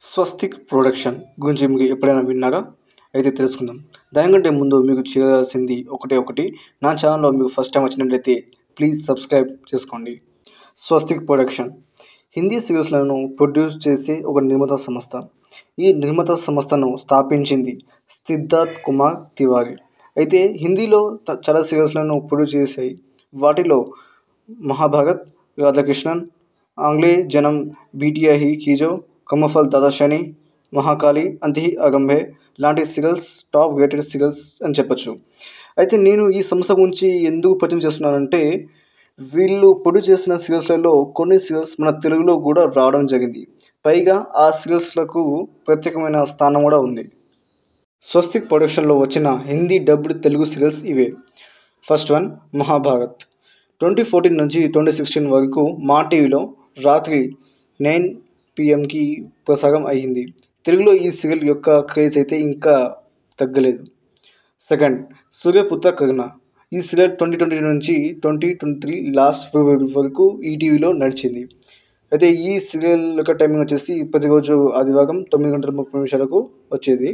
స్వస్తిక్ production గురించి మీకు ఎప్పుడైనా విన్నారా అయితే తెలుసుకుందాం దానికంటే ముందు మీకు చేయాల్సింది ఒకటే ఒకటి నా ఛానల్లో మీకు ఫస్ట్ టైం వచ్చినట్లయితే ప్లీజ్ సబ్స్క్రైబ్ చేసుకోండి స్వస్తిక్ ప్రొడక్షన్ హిందీ సీరియల్స్లను ప్రొడ్యూస్ చేసే ఒక నిర్మాత సంస్థ ఈ నిర్మాత సంస్థను స్థాపించింది సిద్ధార్థ్ కుమార్ తివారీ అయితే హిందీలో త- చాలా సీరియల్స్లను ప్రొడ్యూస్ చేశాయి వాటిలో మహాభారత్ రాధాకృష్ణన్ ఆంగ్లే జనం బీటియా హీ కీజో కమఫల్ దాదాషని మహాకాళి అంతిహి అగంభే లాంటి సీరియల్స్ టాప్ రేటెడ్ సీరియల్స్ అని చెప్పొచ్చు అయితే నేను ఈ సంస్థ గురించి ఎందుకు పరిచయం చేస్తున్నానంటే వీళ్ళు ప్రొడ్యూస్ చేసిన సీరియల్స్లలో కొన్ని సీరియల్స్ మన తెలుగులో కూడా రావడం జరిగింది పైగా ఆ సీరియల్స్లకు ప్రత్యేకమైన స్థానం కూడా ఉంది స్వస్తిక్ ప్రొడక్షన్లో వచ్చిన హిందీ డబ్డ్ తెలుగు సీరియల్స్ ఇవే first one Mahabharat twenty fourteen నుంచి ట్వంటీ సిక్స్టీన్ వరకు మా టీవీలో రాత్రి నైన్ పిఎంకి ప్రసారం అయ్యింది తెలుగులో ఈ సీరియల్ యొక్క క్రేజ్ అయితే ఇంకా తగ్గలేదు సెకండ్ సూర్యపుత్ర కరుణ ఈ సీరియల్ ట్వంటీ ట్వంటీ నుంచి ట్వంటీ ట్వంటీ త్రీ లాస్ట్ ఫిబ్రవరి వరకు ఈటీవీలో నడిచింది అయితే ఈ సీరియల్ యొక్క టైమింగ్ వచ్చేసి ప్రతిరోజు ఆదివారం తొమ్మిది గంటల ముప్పై నిమిషాలకు వచ్చేది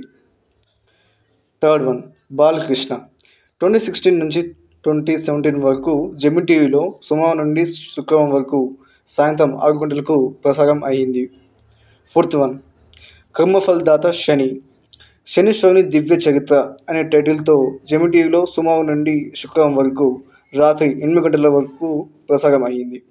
third one Balakrishna twenty sixteen నుంచి ట్వంటీ సెవెంటీన్ వరకు జెమి టీవీలో సోమవారం నుండి శుక్రవారం వరకు సాయంత్రం ఆరు గంటలకు ప్రసారం అయ్యింది ఫోర్త్ వన్ కర్మఫల్ దాత శని శనీశ్వరుని దివ్య చరిత్ర అనే టైటిల్తో జెమి టీవీలో సోమవారం నుండి శుక్రవారం వరకు రాత్రి ఎనిమిది గంటల వరకు ప్రసారం అయ్యింది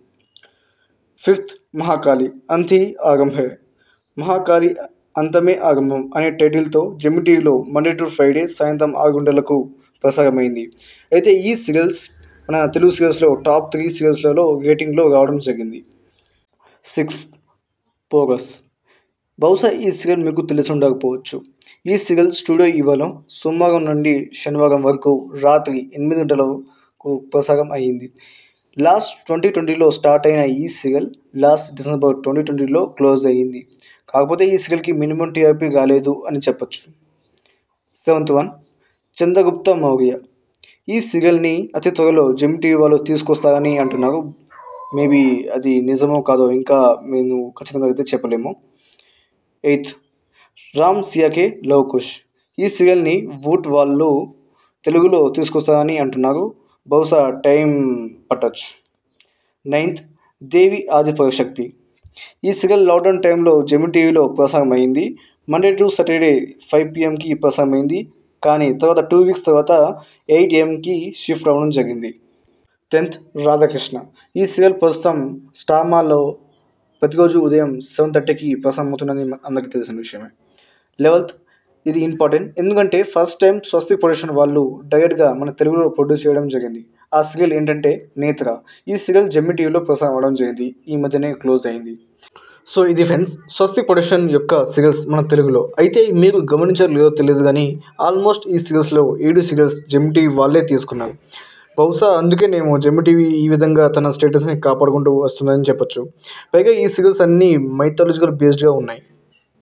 ఫిఫ్త్ మహాకాళి అంతి ఆరంభే మహాకాళి అంతమే ఆరంభం అనే టైటిల్తో జెమి టీవీలో మండే టు ఫ్రైడే సాయంత్రం ఆరు గంటలకు ప్రసారమైంది అయితే ఈ సీరియల్స్ మన తెలుగు సీరియల్స్లో టాప్ త్రీ సీరియల్స్లలో రేటింగ్లో రావడం జరిగింది సిక్స్ పోగస్ బహుశా ఈ సీరియల్ మీకు తెలిసి ఉండకపోవచ్చు ఈ సీరియల్ స్టూడియో ఇవాలో సోమవారం నుండి శనివారం వరకు రాత్రి ఎనిమిది గంటలకు ప్రసారం అయ్యింది లాస్ట్ ట్వంటీ ట్వంటీలో స్టార్ట్ అయిన ఈ సీరియల్ లాస్ట్ డిసెంబర్ ట్వంటీ ట్వంటీలో క్లోజ్ అయ్యింది కాకపోతే ఈ సీరియల్కి మినిమం టీఆర్పీ రాలేదు అని చెప్పొచ్చు సెవెంత్ వన్ చంద్రగుప్త మౌర్య ఈ సీరియల్ని అతి త్వరలో జెమ్ టీవీ వాళ్ళు తీసుకొస్తారని అంటున్నారు మేబీ అది నిజమో కాదో ఇంకా మేము ఖచ్చితంగా అయితే చెప్పలేము ఎయిత్ రామ్ సియాకే లవ్ కుష్ ఈ సీరియల్ని వూట్ వాళ్ళు తెలుగులో తీసుకొస్తారని అంటున్నారు బహుశా టైం పట్టొచ్చు నైన్త్ దేవి ఆదిపరాశక్తి ఈ సీరియల్ లాక్డౌన్ టైంలో జెమి టీవీలో ప్రసారం అయింది మండే టు సాటర్డే ఫైవ్ పిఎంకి ప్రసారం అయింది కానీ తర్వాత టూ వీక్స్ తర్వాత ఎయిట్ ఏఎంకి షిఫ్ట్ అవ్వడం జరిగింది టెన్త్ రాధాకృష్ణ ఈ సీరియల్ ప్రస్తుతం స్టార్మాలో ప్రతిరోజు ఉదయం సెవెన్ థర్టీకి ప్రసారం అవుతున్నది అందరికీ తెలిసిన విషయమే లెవెల్త్ ఇది ఇంపార్టెంట్ ఎందుకంటే ఫస్ట్ టైం స్వస్తి ప్రొడక్షన్ వాళ్ళు డైరెక్ట్గా మన తెలుగులో ప్రొడ్యూస్ చేయడం జరిగింది ఆ సీరియల్ ఏంటంటే నేత్ర ఈ సీరియల్ జెమ్మి టీవీలో ప్రసారం అవ్వడం జరిగింది ఈ మధ్యనే క్లోజ్ అయింది సో ఇది ఫ్రెండ్స్ స్వస్తి ప్రొడక్షన్ యొక్క సీరియల్స్ మన తెలుగులో అయితే మీరు గమనించారో లేదో తెలియదు కానీ ఆల్మోస్ట్ ఈ సీరియల్స్లో ఏడు సీరియల్స్ జెమ్ టీవీ వాళ్ళే తీసుకున్నారు బహుశా అందుకే నేను జెమ్ టీవీ ఈ విధంగా తన స్టేటస్ని కాపాడుకుంటూ వస్తుందని చెప్పొచ్చు పైగా ఈ సీరియల్స్ అన్నీ మైథాలజికల్ బేస్డ్గా ఉన్నాయి